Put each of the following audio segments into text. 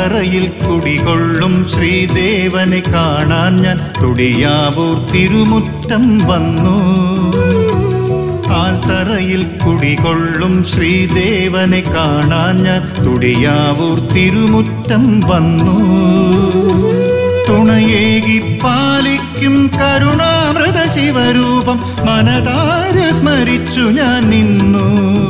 ആൽത്തറയിൽ കുടികൊള്ളും ശ്രീദേവനെ കാണാൻ ഞാൻ തുടിയാവൂർ തിരുമുറ്റം വന്നു ആൽത്തറയിൽ കുടികൊള്ളും ശ്രീദേവനെ കാണാൻ ഞാൻ തുടിയാവൂർ തിരുമുറ്റം വന്നു തുണയേകി പാലിക്കും കരുണാമൃത ശിവരൂപം മനതാരിൽ സ്മരിച്ചു ഞാൻ നിന്നു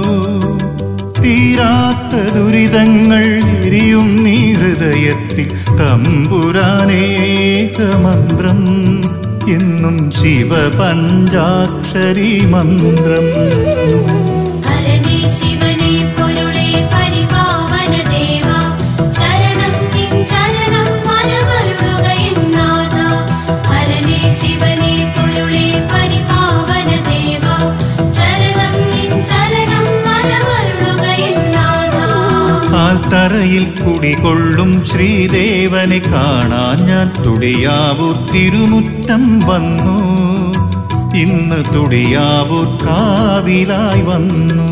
തീരാത്ത ദുരിതങ്ങൾ എരിയും നീ ഹൃദയത്തിൽ തമ്പുരാനേക മന്ത്രം എന്നും ശിവപഞ്ചാക്ഷരി മന്ത്രം ഹരനേ ശിവനേ പൊരുളേ പരിപാവന ദേവാ ശരണം നിൻ ശരണം മനമരുളുകയെന്നാഥ ഹരനേ ശിവനേ പൊരുളേ പരിപാവന ദേവാ ശരണം നിൻ ശരണം മനമരുളുകയെന്നാഥ ആൽത്തറയിൽ കുടികൊള്ളും ശ്രീദേവനെ കാണാൻ ഞാൻ തുടിയാവൂർ തിരുമുറ്റം വന്നു ഇന്ന് തുടിയാവൂർ കാവിലായി വന്നു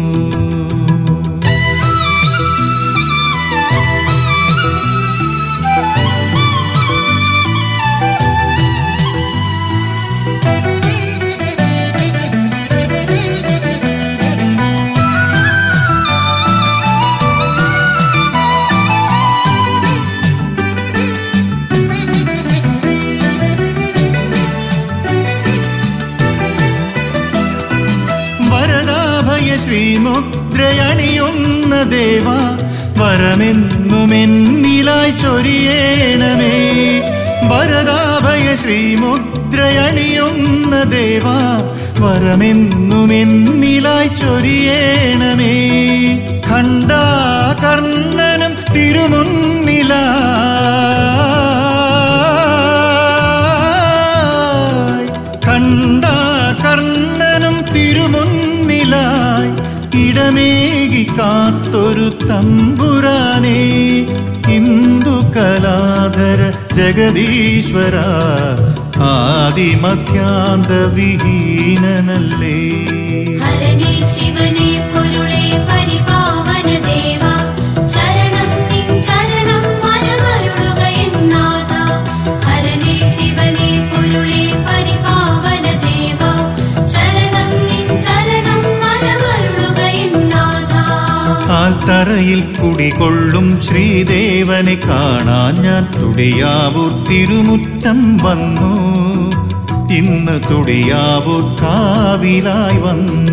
വരദാഭയ ശ്രീമുദ്രയണിയുന്ന ദേവ വരമെന്നുമെന്നിലായി ചൊരിയേണമേ വരദാഭയ ശ്രീമുദ്രയണിയുന്ന ദേവ വരമെന്നുമെന്നിലായി ചൊരിയേണമേ ഖണ്ഡാകർണനം തിരുമുന്നിലായി ഖണ്ഡാകർണനം തിരുമുന്നിലായി ഇടമേകി കാത്തൊരു തമ്പുരാനേ ഹിന്ദു കലാധര ജഗദീശ്വര ആദിമധ്യാന്ത വിഹീനനല്ലേ ഹരനേ ശിവനേ പൊരുളേ പരിപാവന ദേവാ ശരണം നിൻ ശരണം മനമരുളുകയെന്നാഥ ഹരനേ ശിവനേ പൊരുളേ പരിപാവന ദേവാ ശരണം നിൻ ശരണം മനമരുളുകയെന്നാഥ ആൽത്തറയിൽ കുടികൊള്ളും ശ്രീദേവനെ കാണാൻ ഞാൻ തുടിയാവൂർ തിരുമുറ്റം വന്നു ഇന്ന് തുടിയാവൂർ കാവിലായി വന്നു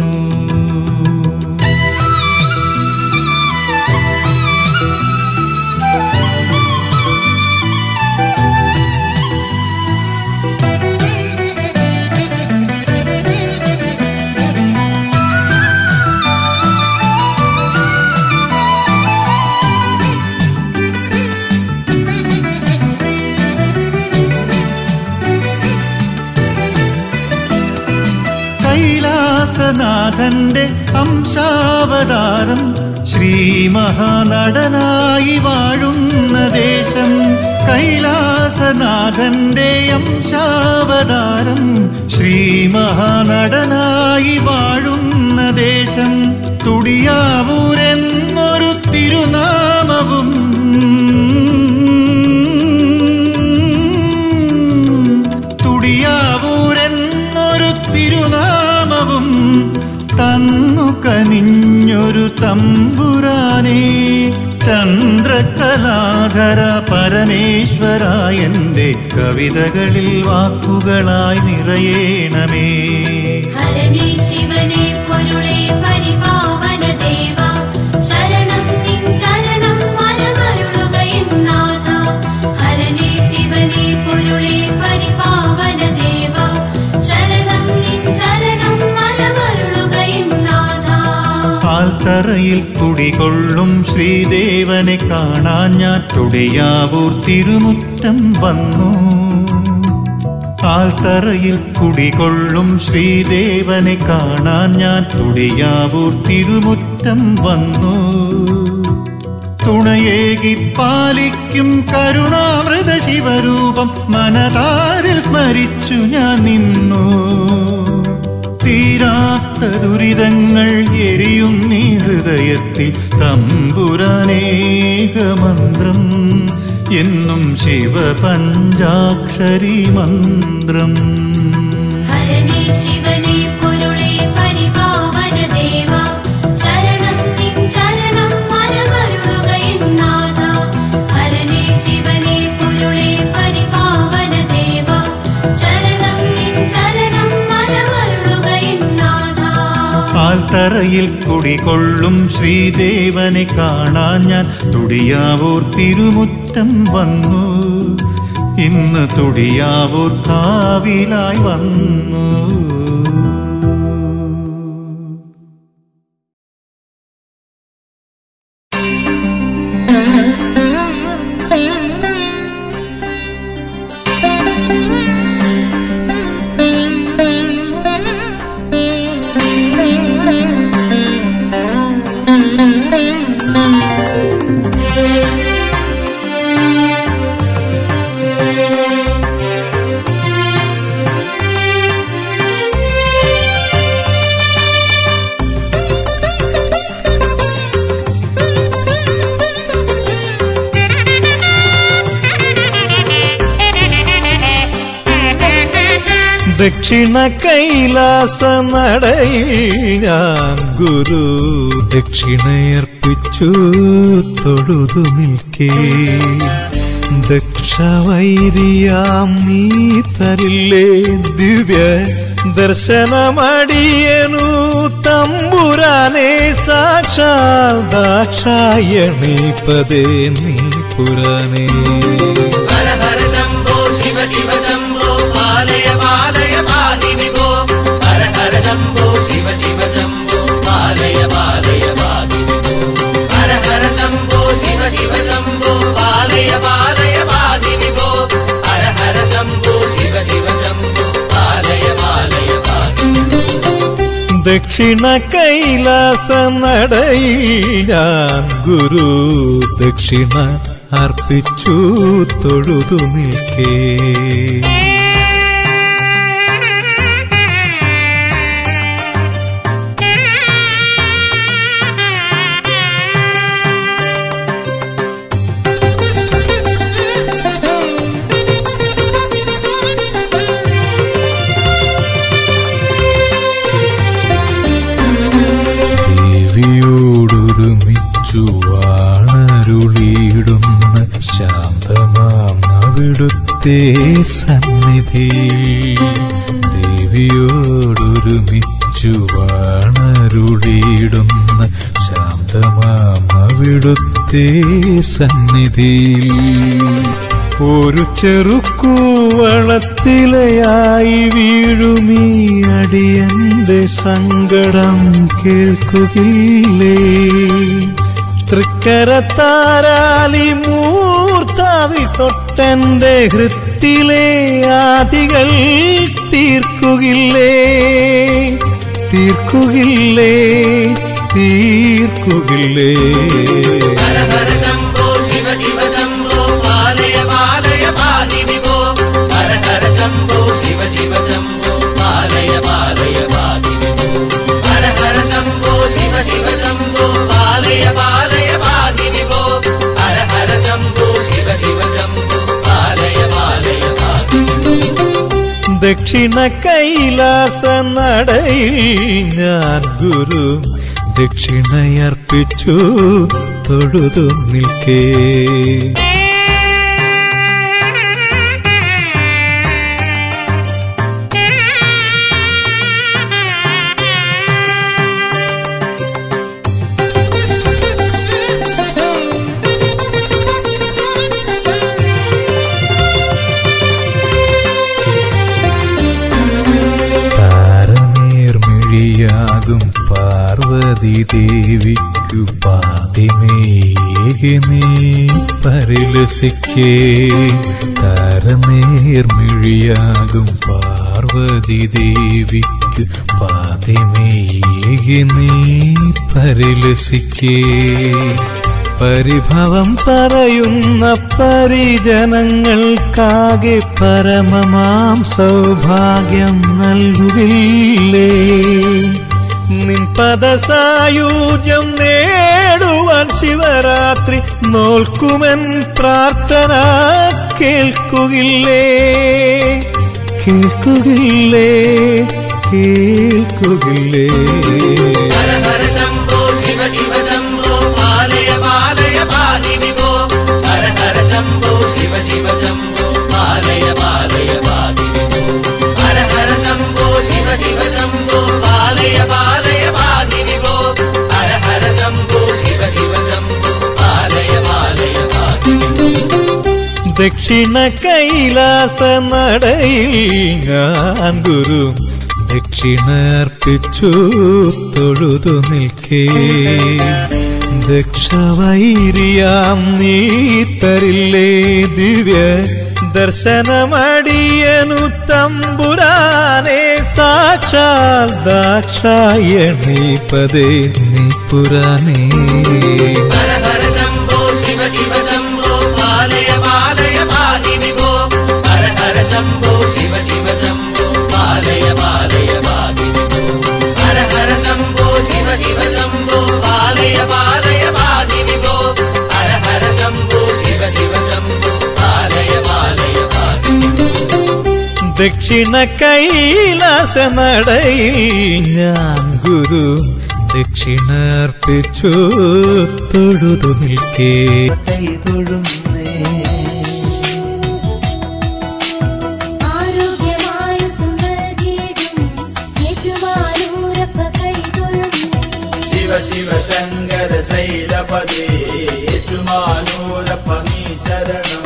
കൈലാസനാഥന്റെ അംശാവതാരം ശ്രീ മഹാനടനായി വാഴുന്ന ദേശം കൈലാസനാഥന്റെ അംശാവതാരം ശ്രീ മഹാനടനായി വാഴുന്ന ദേശം തുടിയാവൂരെന്നൊരു തിരുനാമവും തുടിയാവൂരെന്നൊരു തിരുനാമവും തന്നു കനിഞ്ഞൊരു തമ്പുരാനേ ചന്ദ്രകലാധര പരമേശ്വര എന്റെ കവിതകളിൽ വാക്കുകളായി നിറയേണമേ ഹരനേ ശിവനേ പൊരുളേ പരിപാവന ദേവാ ശരണം നിൻ ശരണം മനമരുളുകയെന്നാഥ ഹരനേ ശിവനേ പൊരുളേ പരിപാവന ദേവാ ശരണം നിൻ ശരണം മനമരുളുകയെന്നാഥ ആൽത്തറയിൽ കുടികൊള്ളും ശ്രീദേവനെ കാണാൻ ഞാൻ തുടിയാവൂർ തിരുമുറ്റം വന്നു ആൽത്തറയിൽ കുടികൊള്ളും ശ്രീദേവനെ കാണാൻ ഞാൻ തുടിയാവൂർ തിരുമുറ്റം വന്നു തുണയേകി പാലിക്കും കരുണാമൃത ശിവരൂപം മനതാരിൽ സ്മരിച്ചു ഞാൻ നിന്നു തീരാത്ത ദുരിതങ്ങൾ എരിയുന്നീ ഹൃദയത്തിൽ തമ്പുരാനേകമന്ത്രം എന്നും ശിവപഞ്ചാക്ഷരി മന്ത്രം ഹരനേ ശിവനേ പൊരുളേ പരിപാവന ദേവ ശരണം നിൻ ശരണം മനമരുളുക എന്നാഥ ഹരനേ ശിവനേ പൊരുളേ പരിപാവന ദേവ ശരണം നിൻ ശരണം മനമരുളുക എന്നാഥ ആൽത്തറയിൽ കുടികൊള്ളും ശ്രീദേവനെ കാണാൻ ഞാൻ തുടിയാവൂർ തിരുമുറ്റം വന്നു ഇന്ന് തുടിയാവൂർ കാവിലായി വന്നു ദക്ഷിണ കൈലാസ നടയിൽ ഞാൻ ഗുരു ദക്ഷിണയർപ്പിച്ചു തൊഴുതു നിൽക്കേ ദക്ഷവൈരിയാം നീ തരില്ലേ ദിവ്യ ദർശനമടിയനു തമ്പുരാനെ സാക്ഷാൽ ദാക്ഷായണി പദേ നീ പുരാനേ ഹര ഹര ശംഭോ ശിവ ശിവ ശംഭോ പാലയ പാലയ പാലി വിഭോ ഹര ഹര ശംഭോ ശിവ ശിവ ശംഭോ പാലയ പാലയ പാലി വിഭോ ഹര ഹര ശംഭോ ശിവ ശിവ ശംഭോ പാലയ പാലയ പാലി വിഭോ ഹര ഹര ശംഭോ ശിവ ശിവ ശംഭോ പാലയ പാലയ പാലി ദക്ഷിണ കൈലാസ നടയിൽ ഞാൻ ഗുരു ദക്ഷിണ അർപ്പിച്ചു തൊഴുതു നിൽക്കേ ദേവിയോടൊരുമിച്ചു വാണരുളിയിടുന്ന ശാന്തമാം അവിടുത്തെ സന്നിധി ദേവിയോടൊരുമിച്ചു വാണരുളിയിടുന്ന ശാന്തമാം അവിടുത്തെ സന്നിധിയിൽ ഒരു ചെറുക്കൂവളത്തിലയായി വീഴുമീ അടിയന്റെ സങ്കടം കേൾക്കുകില്ലേ തൃക്കരത്താരാലി മൂർത്താവി തൊട്ടന്റെ ഹൃത്തിലെ ആദികൾ തീർക്കുകില്ലേ തീർക്കുകില്ലേ തീർക്കുകില്ലേ ഹര ഹര ശംഭോ ശിവ ശിവ ശംഭോ പാലയ പാലയ പാലി വിഭോ ഹര ഹര ശംഭോ ശിവ ശിവ ശംഭോ പാലയ പാലയ പാലി വിഭോ ഹര ഹര ശംഭോ ശിവ ശിവ ശംഭോ പാലയ പാലയ പാലി വിഭോ ഹര ഹര ശംഭോ ശിവ ശിവ ശംഭോ പാലയ പാലയ പാലി ദക്ഷിണ കൈലാസ നടയിൽ ഞാൻ ഗുരു ദക്ഷിണയർപ്പിച്ചു തൊഴുതു നിൽക്കേ താരനീർമിഴിയാകും പാർവതി ദേവിക്കു പാതിമേകി നീ പരിലസിക്കേ താരനീർമിഴിയാകും പാർവതി ദേവിക്കു പാതിമേകി നീ പരിലസിക്കേ പരിഭവം പറയുന്ന പരിജനങ്ങൾക്കാകെ പരമമാം സൗഭാഗ്യം നൽകുകില്ലേ നിൻ പദസായൂജ്യം നേടുവാൻ ശിവരാത്രി നോൽക്കുമെൻ പ്രാർത്ഥന കേൾക്കുകില്ലേ കേൾക്കുകില്ലേ കേൾക്കുകില്ലേ ഹര ഹര ശംഭോ ശിവ ശിവ ശംഭോ പാലയ പാലയ പാതി വിഭോ ഹര ഹര ശംഭോ ശിവ ശിവ ശംഭോ പാലയ പാലയ പാതി വിഭോ ഹര ഹര ശംഭോ ശിവ ശിവ ശംഭോ പാലയ പാലയ പാതി വിഭോ ഹര ഹര ശംഭോ ശിവ ശിവ ശംഭോ പാലയ പാലയ പാതി വിഭോ ദക്ഷിണ കൈലാസ നടയിൽ ഞാൻ ഗുരു ദക്ഷിണർപ്പിച്ചു തൊഴുതു നിൽക്കേ ദക്ഷവൈരിയാം നീ തരില്ലേ ദിവ്യ ദർശനമടിയനു തമ്പുരാനെ സാക്ഷാൽ ദാക്ഷായണി പദേ നീ പുരാനേ ഹര ഹര ശംഭോ ശിവ ശിവ ശംഭോ പാലയ പാലയ പാതി വിഭോ ഹര ഹര ശംഭോ ശിവ ശിവ ശംഭോ പാലയ പാലയ പാതി വിഭോ ഹര ഹര ശംഭോ ശിവ ശിവ ശംഭോ പാലയ പാലയ പാതി വിഭോ ഹര ഹര ശംഭോ ശിവ ശിവ ശംഭോ പാലയ പാലയ പാതി വിഭോ ദക്ഷിണ കൈലാസ നടയിൽ ഞാൻ ഗുരു ദക്ഷിണർപ്പിച്ചു തൊഴുതു നിൽക്കേ ആരോഗ്യമായ സുന്ദരകീടും ഏറ്റുമാനൂരപ്പ കൈതൊഴുന്നേ ശിവ ശിവ ശങ്കര ശൈലപദേ യേശുമാനൂരപ്പ നീ ശരണം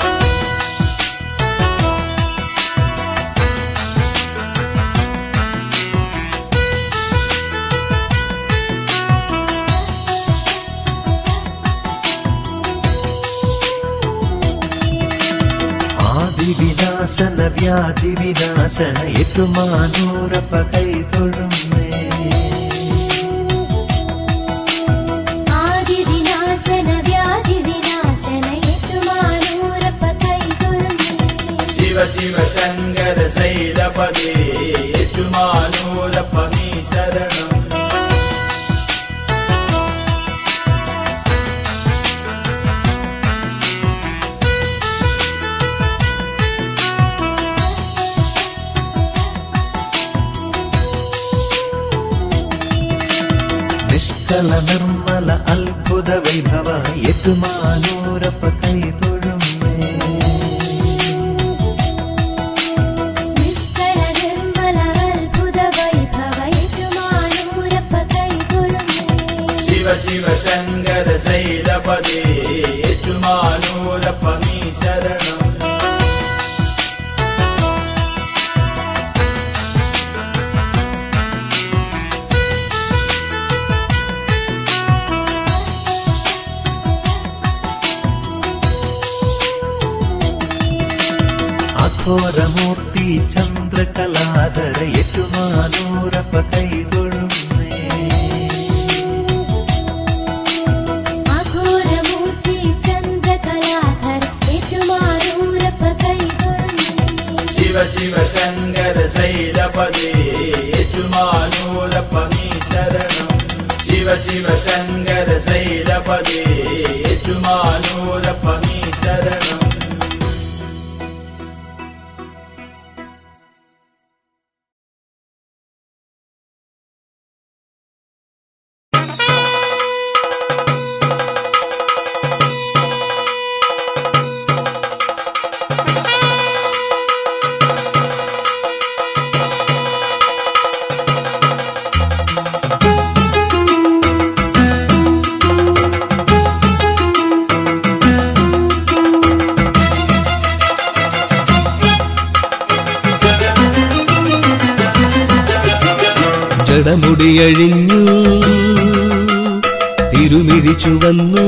ആദിവിനാശന വ്യാധി വിനാശന എട്ടുമാനൂരപ്പ കൈതൊഴുന്നേ ആദിവിനാശന വ്യാധി വിനാശന ഏറ്റുമാനൂരപ്പ കൈതൊഴുന്നേ ശിവ ശിവ ശങ്കര ശൈലപദേ യേശുമാനൂരപ്പ നീ ശരണം നിഷ്കല നിർമ്മല അത്ഭുത വൈഭവ എട്ടുമാനൂരപ്പ കൈതൊഴുന്നേ നിഷ്കല നിർമ്മല അത്ഭുത വൈഭവ ഏറ്റുമാനൂരപ്പ കൈതൊഴുന്നേ ശിവ ശിവ ശങ്കര ശൈലപദേ യേശുമാനൂരപ്പ നീ ശരണം അഘോരമൂർത്തി ചന്ദ്രകലാധര എട്ടുമാനൂരപ്പ കൈതൊഴുന്നേ അഘോരമൂർത്തി ചന്ദ്രകലാധര ഏറ്റുമാനൂരപ്പ കൈതൊഴുന്നേ ശിവ ശിവ ശങ്കര ശൈലപദേ യേശുമാനൂരപ്പ നീ ശരണം ശിവ ശിവ ശങ്കര ശൈലപദേ യേശുമാനൂരപ്പ നീ ശരണം ജടമുടിയഴിഞ്ഞു തിരുമിഴിച്ചു വന്നു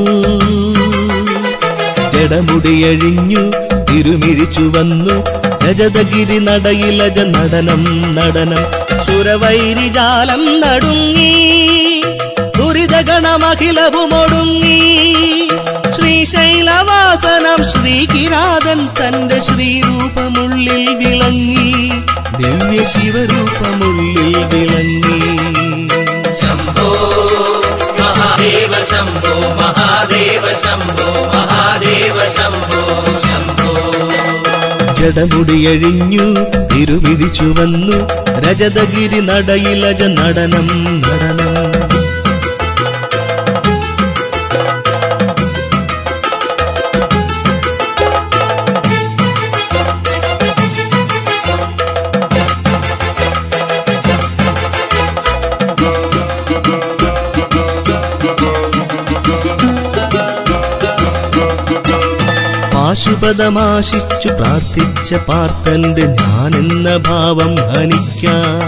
ജടമുടിയഴിഞ്ഞു തിരുമിഴിച്ചു വന്നു രജതഗിരി നടയിലജ നടനം നടനം സുരവൈരിജാലം നടുങ്ങി ദുരിതഗണമഖിലവുമൊടുങ്ങി ശ്രീകിരാതൻ തന്റെ ശ്രീരൂപമുള്ളിൽ വിളങ്ങി ദിവ്യ ശിവരൂപമുള്ളിൽ വിളങ്ങി शम्भो महादेव शम्भो महादेव शम्भो महादेव शम्भो शम्भो ജടമുടിയഴിഞ്ഞു തിരുവിഴിച്ചു വന്നു രജതഗിരി നടയിലജ നടനം നടനം പാശുപതമാശിച്ചു പ്രാർത്ഥിച്ച പാർത്തന്റെ ഞാനെന്ന ഭാവം ഹനിക്കാം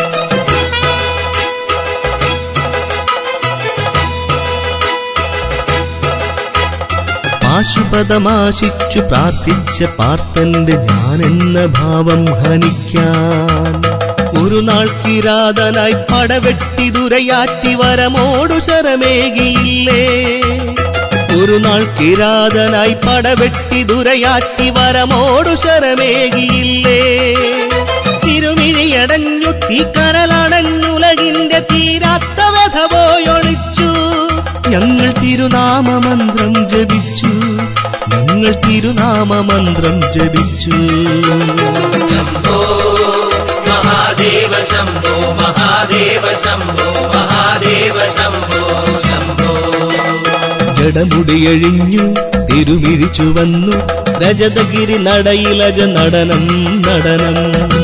പാശുപതമാശിച്ചു പ്രാർത്ഥിച്ച പാർത്തന്റെ ഞാനെന്ന ഭാവം ഹനിക്കാൻ ഒരു നാൾ കിരാതനായി പടവെട്ടി ദുരയാറ്റി വരമോടു ശരമേകിയില്ലേ ഒരു നാൾ കിരാതനായി പടവെട്ടി ദുരയാറ്റി വരമോടു ശരമേകിയില്ലേ തിരുമിഴിയടഞ്ഞു തീക്കനലടഞ്ഞുലകിന്റെ തീരാത്ത വ്യഥ പോയൊളിച്ചു ഞങ്ങൾ തിരുനാമമന്ത്രം ജപിച്ചു ഞങ്ങൾ തിരുനാമമന്ത്രം ജപിച്ചു शम्भो महादेव शम्भो महादेव शम्भो महादेव शम्भो शम्भो ജടമുടിയഴിഞ്ഞു തിരുമിഴിച്ചു വന്നു രജതഗിരി നടയിലജ നടനം നടനം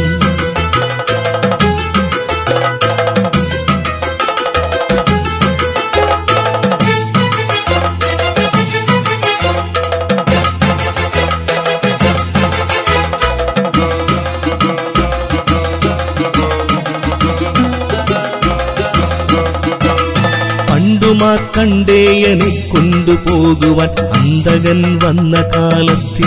പണ്ടുമാർ കണ്ടേയനെ കൊണ്ടുപോകുവാൻ അന്തകൻ വന്ന കാലത്തിൽ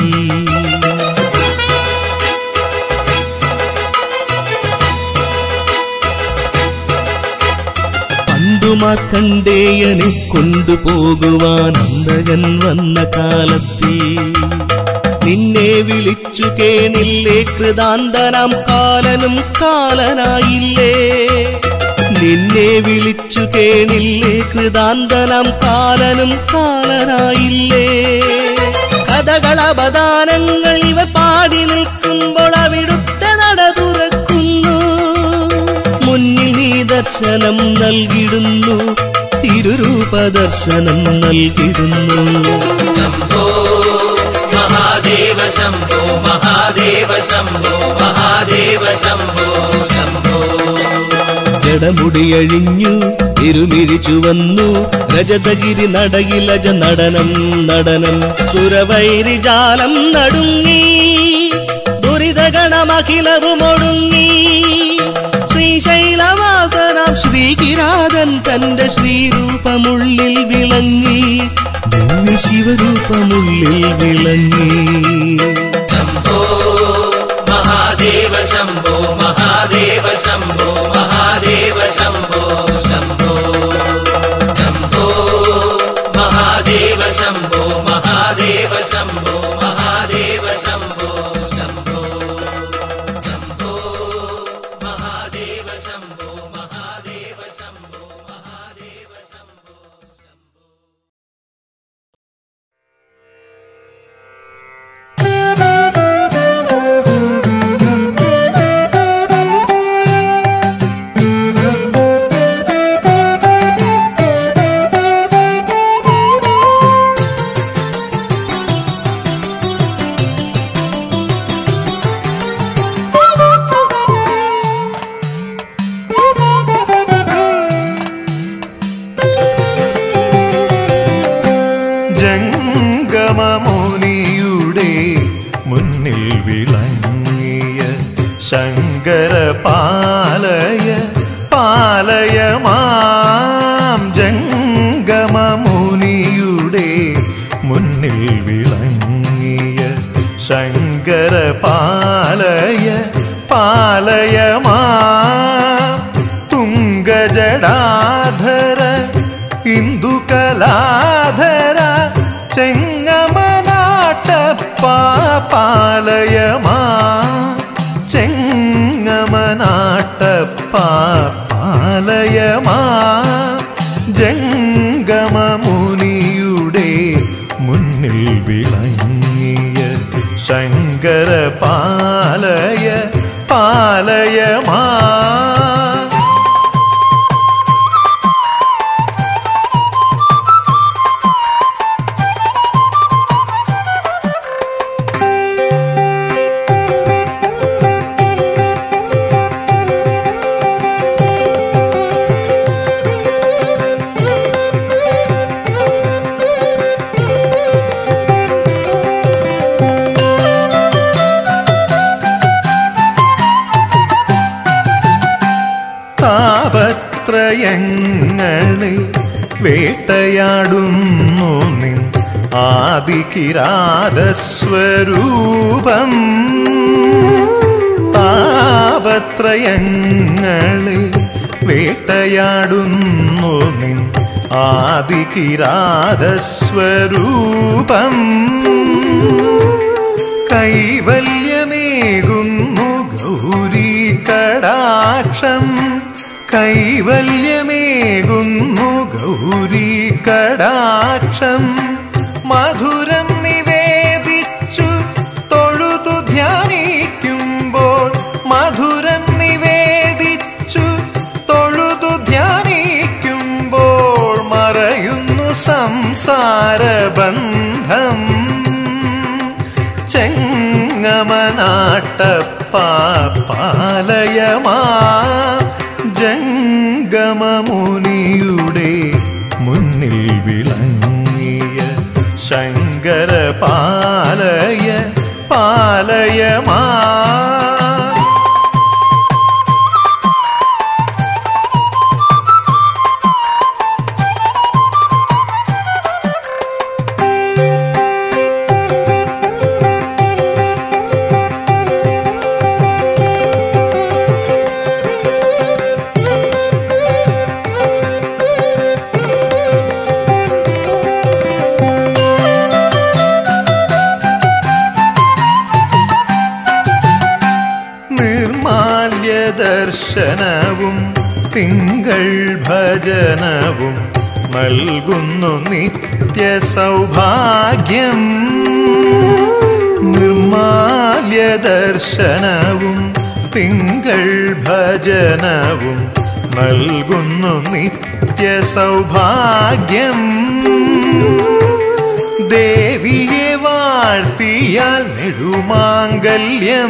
പണ്ടുമാർ കണ്ടേയനെ കൊണ്ടുപോകുവാൻ അന്തകൻ വന്ന കാലത്തിൽ നിന്നെ വിളിച്ചു കേണില്ലേ കൃതാന്തനാം കാലനും കാലനായില്ലേ നിന്നെ വിളിച്ചു കേണില്ലേ കൃതാന്തനം കാലനും കാലനായില്ലേ കഥകളപദാനങ്ങൾ ഇവ പാടി നിൽക്കുമ്പോൾ അവിടുത്തെ നട തുറക്കുന്നു മുന്നിൽ നീ ദർശനം നൽകിടുന്നു തിരുരൂപ ദർശനം നൽകിടുന്നു शम्भो महादेव शम्भो महादेव शम्भो महादेव शम्भो शम्भो ജടമുടിയഴിഞ്ഞു തിരുമിഴിച്ചു വന്നു രജതഗിരി നടയിലജ നടനം നടനം സുരവൈരിജാലം നടുങ്ങി ദുരിതഗണമഖിലവും ഒടുങ്ങി ശ്രീശൈലവാസനാം ശ്രീകിരാതൻ തന്റെ ശ്രീരൂപമുള്ളിൽ വിളങ്ങി ദിവ്യ ശിവരൂപമുള്ളിൽ വിളങ്ങി शम्भो महादेव शम्भो महादेव शम्भो महादेव शम्भो शम्भो शम्भो महादेव शम्भो महादेव शम्भो महादेव शम्भो शम्भो शम्भो महादेव शम्भो महादेव शम्भो महादेव शम्भो ജംഗമമുനിയുടെ മുന്നിൽ വിളങ്ങിയ ശങ്കര പാലയ പാലയ മാം ജംഗമമുനിയുടെ മുന്നിൽ വിളങ്ങിയ ശങ്കര പാലയ പാലയ മാം തുംഗജടാധര ഇന്ദുകലാധര ചെങ്ങമനാ പാലയമാ ചെങ്ങമനാട്ടപ്പാലയമാ ജംഗമമുനിയുടെ മുന്നിൽ വിളങ്ങിയ ശങ്കര പാലയ പാലയമാ താപത്രയങ്ങളെ വേട്ടയാടുന്നു നിൻ ആദികിരാതസ്വരൂപം താപത്രയങ്ങളെ വേട്ടയാടുന്നു നിൻ ആദികിരാതസ്വരൂപം കൈവല്യമേകുന്നു ഗൗരി കടാക്ഷം കൈവല്യമേകുന്നു ഗൗരി കടാക്ഷം മധുരം നിവേദിച്ചു തൊഴുതു ധ്യാനിക്കുമ്പോൾ മധുരം നിവേദിച്ചു തൊഴുതു ധ്യാനിക്കുമ്പോൾ മറയുന്നു സംസാരബന്ധം ചെങ്ങമനാട്ടപ്പാലയമാ ജംഗമമുനിയുടെ മുന്നിൽ വിളങ്ങിയ ശങ്കര പാലയ പാലയമാ നിർമാല്യ ദർശനവും തിങ്കൾ ഭജനവും നൽകുന്നു നിത്യ സൗഭാഗ്യം നിർമാല്യ ദർശനവും തിങ്കൾ ഭജനവും നൽകുന്നു നിത്യ സൗഭാഗ്യം ദേവിയെ വാഴ്ത്തിയാൽ നെടുമാംഗല്യം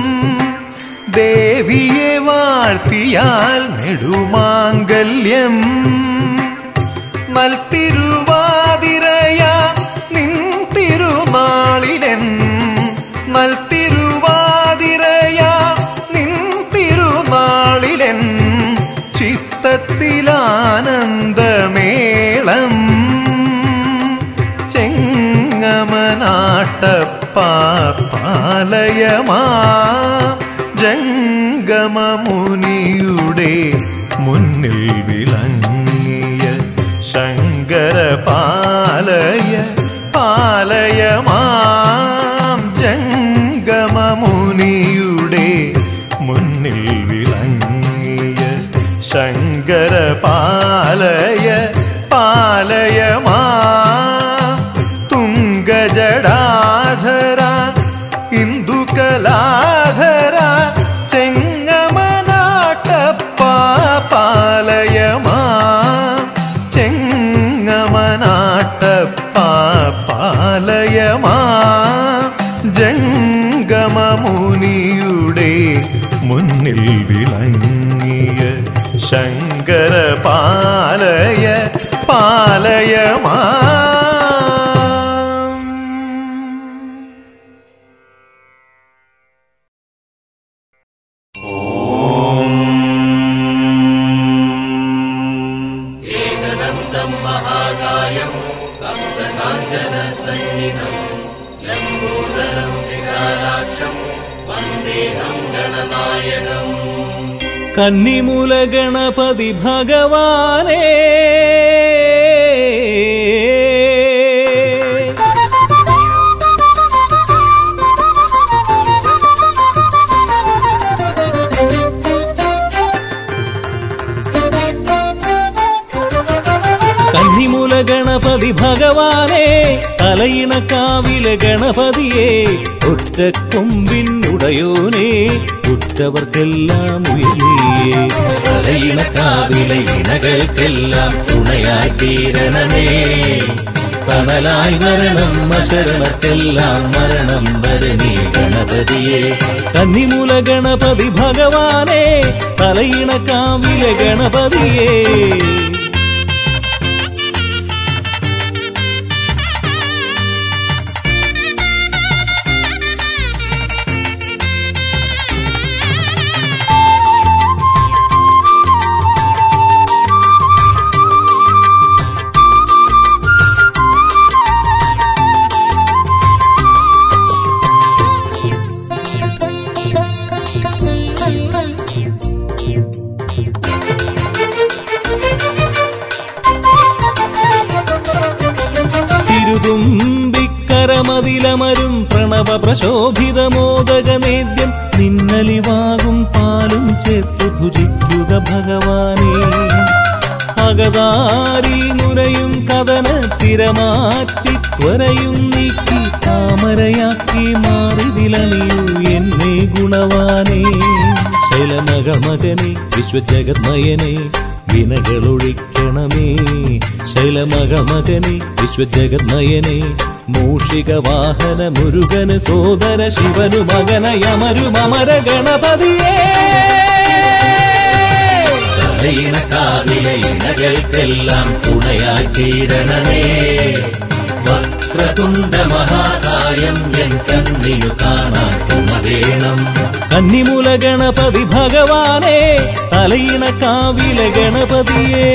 ദേവിയെ വാഴ്ത്തിയാൽ നെടുമാംഗല്യം നൽത്തിരുവാതിരയ നിൻ തിരുനാളിലൻ നൽത്തിരുവാതിരയ നിൻ തിരുനാളിലൻ ചിത്തത്തിലാനന്ദമേളം ചെങ്ങമനാട്ടപ്പാലയമാ ജംഗമമുനിയുടെ മുന്നിൽ വിളങ്ങിയ ശങ്കര പാലയ പാലയമാം ജംഗമമുനിയുടെ മുന്നിൽ വിളങ്ങിയ ശങ്കര പാലയ പാലയമാ തുങ്കജടാധര ഇന്ദുകലാധര ചെങ്ങമനാട്ടപ്പാലയമാ ചെങ്ങമനാട്ടപ്പാലയമാ ജംഗമമുനിയുടെ മുന്നിൽ വിളങ്ങിയ ശങ്കര പാലയ പാലയമാ एकदन्तम् महाकायम् कप्तकाञ्चनसन्निधम् लम्बोदरम् विशालाक्षम् वन्देऽहम् गणनायकम् കന്നിമൂല ഗണപതി ഭഗവാനേ കന്നിമൂല ഗണപതി ഭഗവാനെ തലയിണക്കാവിലെ ഗണപതിയെ ഒറ്റ കൊമ്പിനുടയോനെ ഉറ്റവർക്കെല്ലാം ഉയരിയേ തലയിണക്കാവിലെ ഇണകൾക്കെല്ലാം തുണയായി തീരണമേ തണലായി വരണം അശരണത്തെല്ലാം മരണം വരണേ ഗണപതിയെ കന്നിമൂല ഗണപതി ഭഗവാനെ തലയിണക്കാവിലെ ഗണപതിയെ തിരുതുമ്പിക്കരമതിലമരും പ്രണവ പ്രശോഭിത മോദക നേദ്യം നിന്നലിവാകും പാലും ചേർത്ത് ഭുജിക്കുക ഭഗവാനെ അകതാരി നുരയും കഥന തിരമാറ്റി ത്വരയും നീക്കി താമരയാക്കി മാറിതിലണിയൂ എന്നെ ഗുണവാനേ ശൈലമകമകനെ വിശ്വജഗന്മയനെ വിനകളൊഴിക്കണമേ ശൈലമകമകനെ വിശ്വജഗന്മയനെ മൂഷിക വാഹന മുരുകന് സോദര ശിവനു മകനയമരുമര ഗണപതിയേ തലയിണക്കാവിലെ ഇണകൾക്കെല്ലാം തുണയായി തീരണമേ വക്രതുണ്ട മഹാകായം എൻ കണ്ണിനു കാണാൻ തുണ വേണം കന്നിമൂല ഗണപതി ഭഗവാനെ തലയിണ കാവിലെ ഗണപതിയേ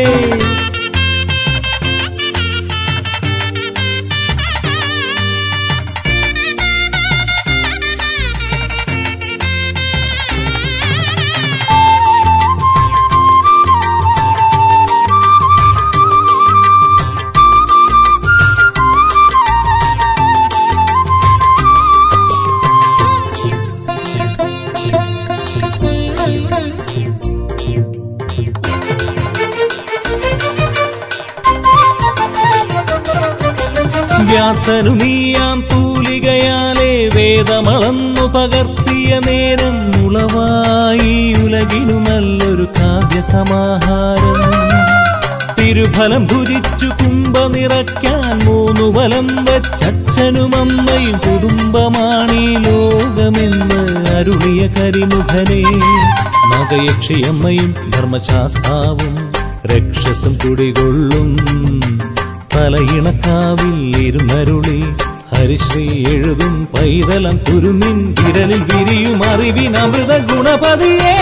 വ്യാസനു നീയാം തൂലികയാലെ വേദമളന്നു പകർത്തിയ നേരം ഉളവായി ഉലകിനു നല്ലൊരു കാവ്യസമാഹാരം തിരുഫലം ഭുജിച്ചു കുംഭ നിറയ്ക്കാൻ മൂന്നു ഫലം വെച്ചച്ഛനും അമ്മയും കുടുംബമാണീ ലോകമെന്ന് അരുളിയ കരിമുഖനെ നാഗയക്ഷിയമ്മയും ധർമ്മശാസ്താവും രക്ഷസും കുടികൊള്ളും തലയിണക്കാവിൽ ഇരുന്നരുളി ഹരിശ്രീ എഴുതും പൈതലം കുരുന്നിൻ വിരലിൽ വിരിയും അറിവിനമൃത ഗുണപതിയേ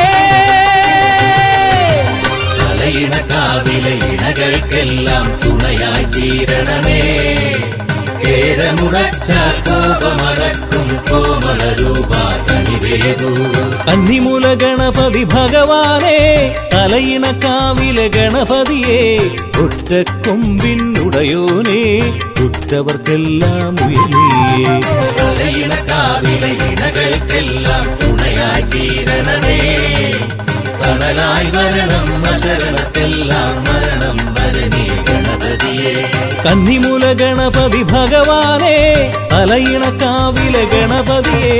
തലയിണക്കാവിലെ ഇണകൾക്കെല്ലാം തുണയായി തീരണമേ കേരമുറച്ച കോപമടക്കും കോമള രൂപ കണിവേകൂ കന്നിമൂല ഗണപതി ഭഗവാനെ തലയിണക്കാവിലെ ഗണപതിയെ ഒറ്റ കൊമ്പിനുടയോനെ ഉറ്റവർക്കെല്ലാം ഉയരിയേ തലയിണക്കാവിലെ ഇണകൾക്കെല്ലാം തുണയായി തീരണമേ തണലായി വരണം അശരണത്തെല്ലാം മരണം വരണേ ഗണപതിയെ കന്നിമൂല ഗണപതി ഭഗവാനെ തലയിണക്കാവിലെ ഗണപതിയേ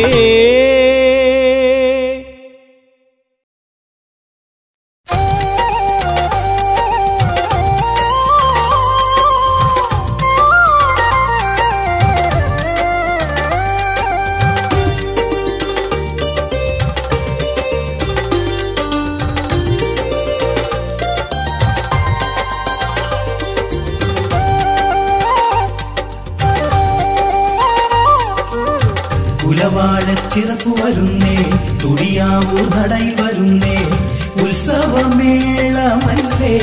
കുലവാഴച്ചിറപ്പു വരുന്നേ തുടിയാവൂർ നടയിൽ വരുന്നേ ഉത്സവമേളമല്ലേ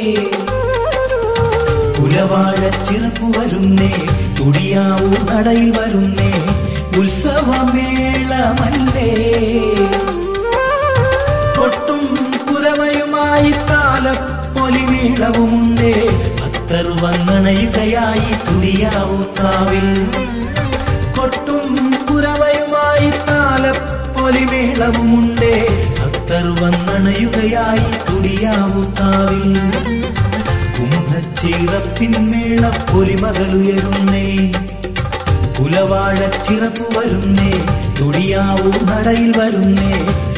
കുലവാഴച്ചിറപ്പു വരുന്നേ തുടിയാവൂർ നടയിൽ വരുന്നേ ഉത്സവമേളമല്ലേ കൊട്ടും കുരവയുമായി താലപ്പൊലിമേളവുമുണ്ടേ ഭക്തർ വന്നണയുകയായി തുടിയാവൂത്താവിൽ കൊട്ടും കുരവയുമായി താലപ്പൊലിമേളവുമുണ്ടേ ഭക്തർ വന്നണയുകയായി തുടിയാവൂത്താവിൽ കുംഭച്ചിറപ്പിന്മേള പൊലിമകളുയരുന്നേ കുലവാഴച്ചിറപ്പു വരുന്നേ തുടിയാവൂ നടയിൽ വരുന്നേ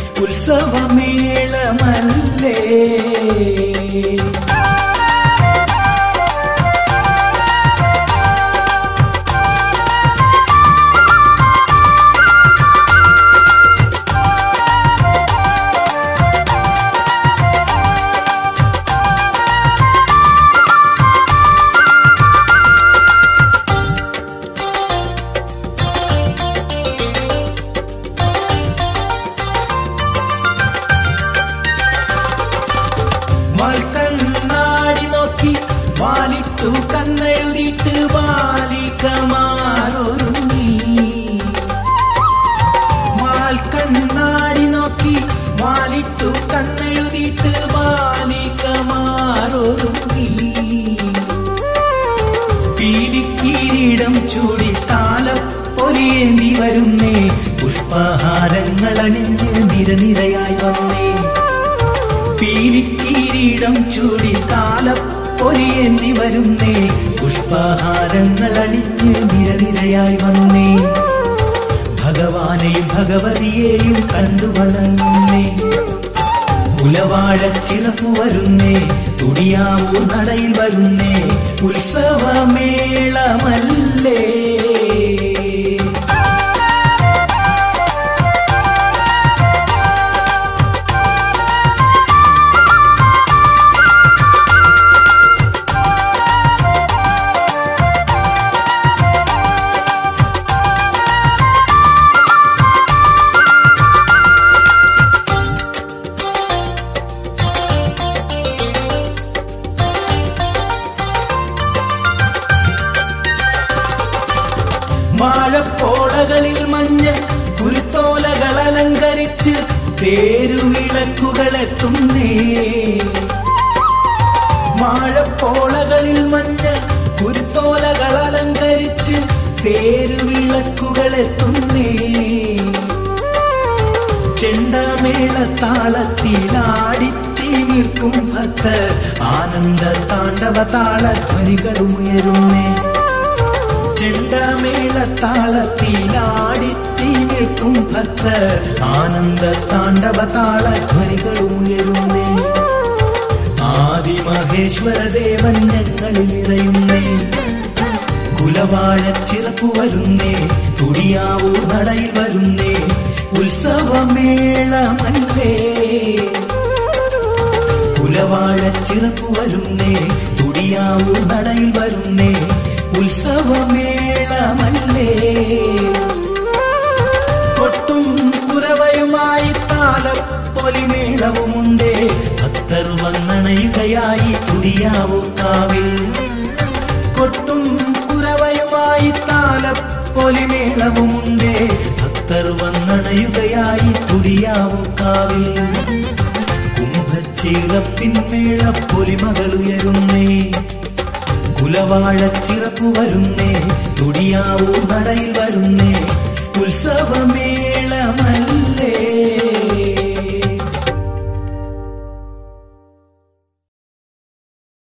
ഉത്സവമേളമല്ലേ മാൽക്കണ്ണാടി നോക്കി വാലിട്ടു കണ്ണെഴുതിയിട്ട് ബാലികമാരൊരുങ്ങി മാൽക്കണ്ണാടി നോക്കി വാലിട്ടു കണ്ണെഴുതിയിട്ട് ബാലികമാരൊരുങ്ങി പീലിക്കീരീടം ചൂടി താലപ്പൊലിയേന്തി വരുന്നേ പുഷ്പഹാരങ്ങൾ അണിഞ്ഞ് നിരനിരയായി വന്നേ പീലിക്കീരീടം ചൂടി താലപ്പൊലിയേന്തി വരുന്നേ പുഷ്പഹാരങ്ങൾ അണിഞ്ഞ് നിരനിരയായി വന്നേ ഭഗവാനെയും ഭഗവതിയെയും കണ്ടു വണങ്ങുന്നേ കുലവാഴച്ചിറപ്പു വരുന്നേ തുടിയാവൂ നടയിൽ വരുന്നേ ഉത്സവമേളമല്ലേ വാഴപ്പോളകളിൽ മഞ്ഞ കുരുത്തോലകൾ അലങ്കരിച്ച് തേരുവിളക്കുകളെത്തുന്നേ വാഴപ്പോളകളിൽ മഞ്ഞ കുരുത്തോലകൾ അലങ്കരിച്ച് തേരുവിളക്കുകളെത്തുന്നേ ചെണ്ടമേള താളത്തിലാടിത്തി നിൽക്കും ഭക്തർ ആനന്ദ താണ്ഡവ താളധ്വനികളും ഉയരുന്നേ ചെണ്ടമേള താളത്തിലാടിത്തി നിൽക്കും ഭക്തർ ആനന്ദ താണ്ഡവ താളധ്വനികളും ഉയരുന്നേ ആദിമഹേശ്വര ദേവൻ ഞങ്ങളിൽ നിറയുന്നേ കുലവാഴച്ചിറപ്പു വരുന്നേ തുടിയാവൂ നടയിൽ വരുന്നേ ഉത്സവമേളമല്ലേ കുലവാഴച്ചിറപ്പു വരുന്നേ തുടിയാവൂ നടയിൽ വരുന്നേ ഉത്സവമേളമല്ലേ കൊട്ടും കുരവയുമായി താലപ്പൊലിമേളവുമുണ്ടേ ഭക്തർ വന്നണയുകയായി തുടിയാവൂ കാവിൽ കൊട്ടും കുരവയുമായി താലപ്പൊലിമേളവുമുണ്ടേ ഭക്തർ വന്നണയുകയായി തുടിയാവൂ കാവിൽ കുംഭച്ചിറപ്പിന്മേള പൊലിമകളുയരുന്നേ കുലവാഴച്ചിറപ്പു വരുന്നേ തുടിയാവൂ നടയിൽ വരുന്നേ ഉത്സവമേ